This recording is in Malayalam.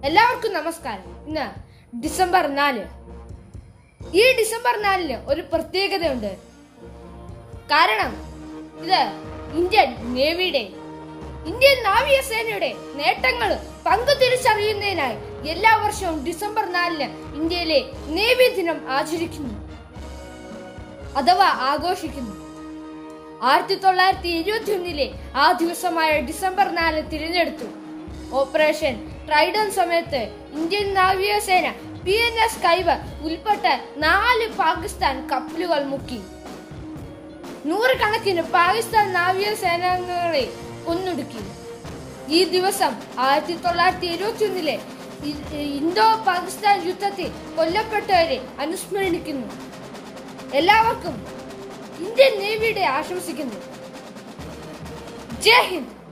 എല്ലാവർക്കും നമസ്കാരം ഇന്ന് ഡിസംബർ നാല് ഈ ഡിസംബർ നാലിന് ഒരു പ്രത്യേകതയുണ്ട് കാരണം ഇത് ഇന്ത്യൻ നേവിയുടെ ഇന്ത്യൻ നാവികസേനയുടെ നേട്ടങ്ങൾ പങ്കു തിരിച്ചറിയുന്നതിനായി എല്ലാ വർഷവും ഡിസംബർ നാലിന് ഇന്ത്യയിലെ നേവി ദിനം ആചരിക്കുന്നു അഥവാ ആഘോഷിക്കുന്നു ആയിരത്തി തൊള്ളായിരത്തി ഇരുപത്തി ഒന്നിലെ ആ ദിവസമായ ഡിസംബർ നാല് തിരഞ്ഞെടുത്തു ഓപ്പറേഷൻ ട്രൈഡൻ സമയത്ത് ഇന്ത്യൻ നാവികസേന പി എൻ എസ് കൈവർ ഉൾപ്പെട്ട നാല് പാകിസ്ഥാൻ കപ്പലുകൾ മുക്കി നൂറുകണക്കിന് പാകിസ്ഥാൻ നാവികസേനാംഗങ്ങളെ കൊന്നൊടുക്കി ഈ ദിവസം ആയിരത്തി തൊള്ളായിരത്തി ഇരുപത്തി ഒന്നിലെ ഇന്തോ പാകിസ്ഥാൻ യുദ്ധത്തിൽ കൊല്ലപ്പെട്ടവരെ അനുസ്മരിക്കുന്നു എല്ലാവർക്കും ഇന്ത്യൻ നേവിയുടെ ആശംസിക്കുന്നു ജയ് ഹിന്ദ്